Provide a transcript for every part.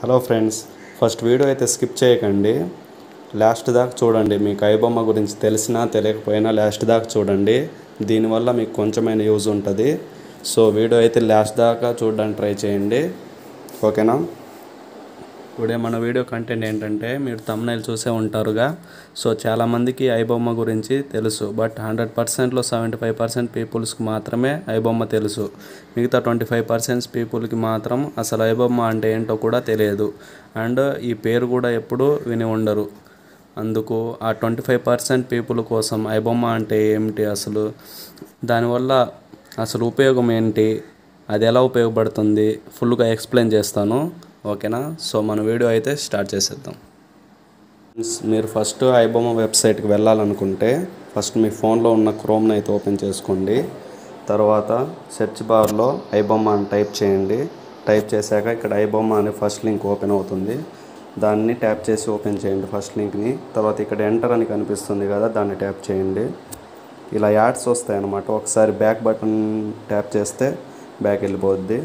Hello friends first video అయితే skip చేయకండి last దాకా చూడండి మీకు ఐబొమ్మ గురించి తెలిసినా తెలియకపోయినా లాస్ట్ దాకా చూడండి దీనివల్ల మీకు కొంచెమైన యూజ్ ఉంటుంది సో వీడియో అయితే లాస్ట్ దాకా చూడడానికి ట్రై చేయండి ఓకేనా ఇప్పుడే మన వీడియో కంటెంట్ ఏంటంటే మీరు తమ్నైల్ చూసే ఉంటారుగా సో చాలామందికి ఐబొమ్మ గురించి తెలుసు బట్ హండ్రెడ్ పర్సెంట్లో సెవెంటీ ఫైవ్ పర్సెంట్ పీపుల్స్కి మాత్రమే ఐబొమ్మ తెలుసు మిగతా ట్వంటీ ఫైవ్ పర్సెంట్ పీపుల్కి మాత్రం అసలు ఐబొమ్మ అంటే ఏంటో కూడా తెలియదు అండ్ ఈ పేరు కూడా ఎప్పుడూ విని ఉండరు అందుకు ఆ ట్వంటీ ఫైవ్ పర్సెంట్ పీపుల్ కోసం ఐబొమ్మ అంటే ఏమిటి అసలు దానివల్ల అసలు ఉపయోగం ఏంటి అది ఎలా ఉపయోగపడుతుంది ఫుల్గా ఎక్స్ప్లెయిన్ చేస్తాను ఓకేనా సో మన వీడియో అయితే స్టార్ట్ చేసేద్దాం మీరు ఫస్ట్ ఐబొమ్మ వెబ్సైట్కి వెళ్ళాలనుకుంటే ఫస్ట్ మీ ఫోన్లో ఉన్న క్రోమ్ని అయితే ఓపెన్ చేసుకోండి తర్వాత సెర్చ్ బార్లో ఐబొమ్మ అని టైప్ చేయండి టైప్ చేశాక ఇక్కడ ఐబొమ్మ అనే ఫస్ట్ లింక్ ఓపెన్ అవుతుంది దాన్ని ట్యాప్ చేసి ఓపెన్ చేయండి ఫస్ట్ లింక్ని తర్వాత ఇక్కడ ఎంటర్ అని కనిపిస్తుంది కదా దాన్ని ట్యాప్ చేయండి ఇలా యాడ్స్ వస్తాయి అన్నమాట ఒకసారి బ్యాక్ బటన్ ట్యాప్ చేస్తే బ్యాక్ వెళ్ళిపోద్ది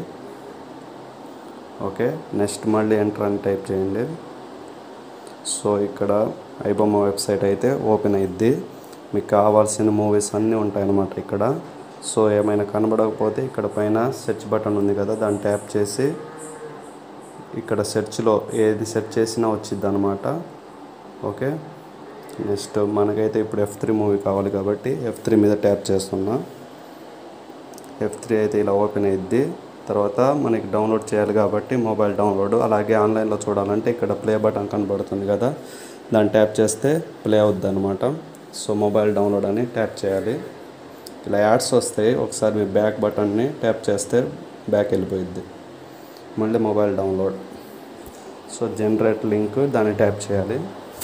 ఓకే నెక్స్ట్ మళ్ళీ ఎంటర్ అని టైప్ చేయండి సో ఇక్కడ ఐబొమ్మ వెబ్సైట్ అయితే ఓపెన్ అయ్యిద్ది మీకు కావాల్సిన మూవీస్ అన్నీ ఉంటాయన్నమాట ఇక్కడ సో ఏమైనా కనబడకపోతే ఇక్కడ పైన సెర్చ్ బటన్ ఉంది కదా దాన్ని ట్యాప్ చేసి ఇక్కడ సెర్చ్లో ఏది సెర్చ్ చేసినా వచ్చింది అనమాట ఓకే నెక్స్ట్ మనకైతే ఇప్పుడు ఎఫ్ త్రీ మూవీ కావాలి కాబట్టి ఎఫ్ త్రీ మీద ట్యాప్ చేస్తున్నా ఎఫ్ త్రీ అయితే ఇలా ఓపెన్ అయ్యిద్ది తర్వాత మనకి డౌన్లోడ్ చేయాలి కాబట్టి మొబైల్ డౌన్లోడ్ అలాగే ఆన్లైన్లో చూడాలంటే ఇక్కడ ప్లే బటన్ కనబడుతుంది కదా దాన్ని ట్యాప్ చేస్తే ప్లే అవుద్ది అనమాట సో మొబైల్ డౌన్లోడ్ అని ట్యాప్ చేయాలి ఇలా యాడ్స్ వస్తాయి ఒకసారి మీ బ్యాక్ బటన్ని ట్యాప్ చేస్తే బ్యాక్ వెళ్ళిపోయిద్ది మళ్ళీ mobile download so generate link దాన్ని ట్యాప్ చేయాలి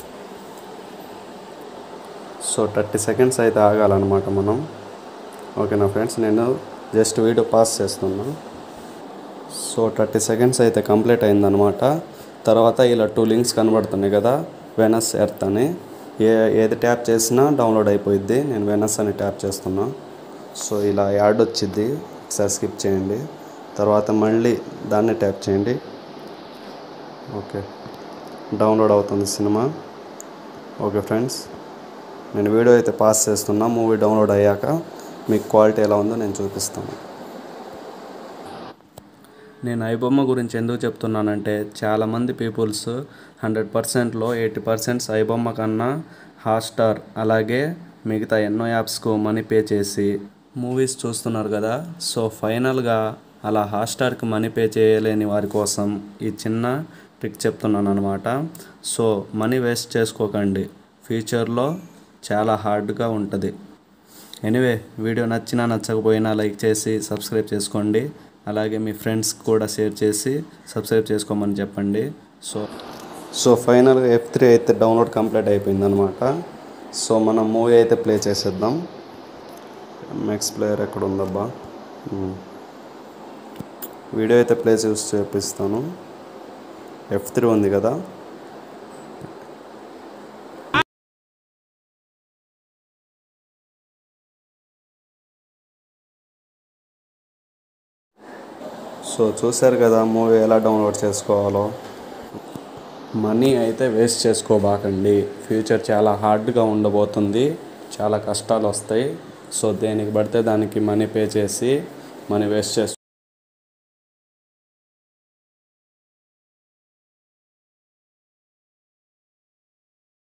సో థర్టీ సెకండ్స్ అయితే ఆగాలన్నమాట మనం ఓకేనా ఫ్రెండ్స్ నేను జస్ట్ వీడియో పాస్ చేస్తున్నా సో థర్టీ సెకండ్స్ అయితే కంప్లీట్ అయిందనమాట తర్వాత ఇలా టూ లింక్స్ కనబడుతున్నాయి కదా వెనస్ ఎర్త్ అని ఏ ఏది ట్యాప్ చేసినా డౌన్లోడ్ అయిపోయిద్ది నేను వెనస్ అని ట్యాప్ చేస్తున్నా సో ఇలా యాడ్ వచ్చింది ఒకసారి స్కిప్ చేయండి తర్వాత మళ్ళీ దాన్ని ట్యాప్ చేయండి ఓకే డౌన్లోడ్ అవుతుంది సినిమా ఓకే ఫ్రెండ్స్ నేను వీడియో అయితే పాస్ చేస్తున్నా మూవీ డౌన్లోడ్ అయ్యాక మీకు క్వాలిటీ ఎలా ఉందో నేను చూపిస్తాను నేను ఐబొమ్మ గురించి ఎందుకు చెప్తున్నానంటే చాలామంది పీపుల్స్ హండ్రెడ్ పర్సెంట్లో ఎయిటీ పర్సెంట్స్ ఐబొమ్మ కన్నా హాట్స్టార్ అలాగే మిగతా ఎన్నో యాప్స్కు మనీ పే చేసి మూవీస్ చూస్తున్నారు కదా సో ఫైనల్గా అలా హాట్స్టార్కి మనీ పే చేయలేని వారి కోసం ఈ చిన్న ట్రిక్ చెప్తున్నాను అనమాట సో మనీ వేస్ట్ చేసుకోకండి ఫ్యూచర్లో చాలా హార్డ్గా ఉంటుంది ఎనీవే వీడియో నచ్చినా నచ్చకపోయినా లైక్ చేసి సబ్స్క్రైబ్ చేసుకోండి అలాగే మీ ఫ్రెండ్స్ కూడా షేర్ చేసి సబ్స్క్రైబ్ చేసుకోమని చెప్పండి సో సో ఫైనల్గా ఎఫ్ త్రీ అయితే డౌన్లోడ్ కంప్లీట్ అయిపోయింది అనమాట సో మనం మూవీ అయితే ప్లే చేసేద్దాం ఎంఎక్స్ ప్లేయర్ ఎక్కడ ఉందబ్బా ఉమ్. వీడియో అయితే ప్లే చేసి చూపిస్తాను ఎఫ్ త్రీ ఉంది కదా సో చూశారు కదా మూవీ ఎలా డౌన్లోడ్ చేసుకోవాలో మనీ అయితే వేస్ట్ చేసుకోబాకండి ఫ్యూచర్ చాలా హార్డ్గా ఉండబోతుంది చాలా కష్టాలు వస్తాయి సో దేనికి పడితే దానికి మనీ పే చేసి మనీ వేస్ట్ చేసు